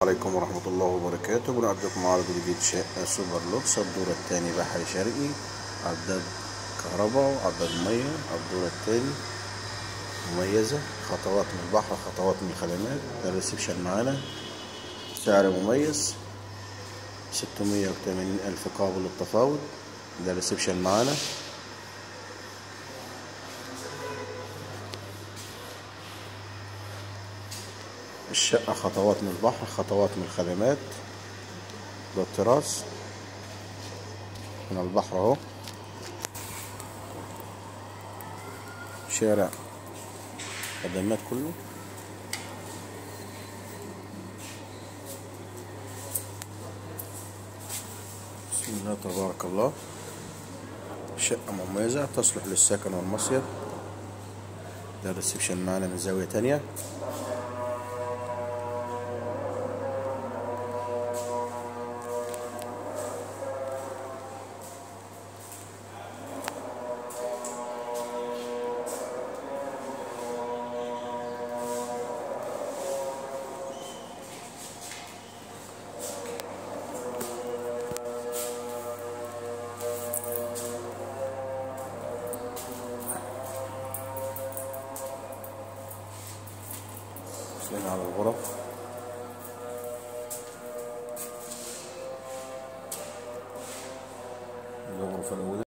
عليكم ورحمة الله وبركاته بنقدم معرض جديد شقة سوبر لوكس الدور الثاني بحري شرقي عداد كهرباء وعداد مية الدور الثاني مميزة خطوات من البحر خطوات من الخدمات ده الريسبشن معانا سعر مميز ستمية وتمانين ألف قابل للتفاوض ده الريسبشن معانا الشقة خطوات من البحر خطوات من الخدمات ده التراس من البحر اهو شارع خدمات كله بسم الله تبارك الله شقة مميزة تصلح للسكن والمصيف ده الريسبشن معانا من زاوية تانية واصلين على الغرف الغرفة الأولى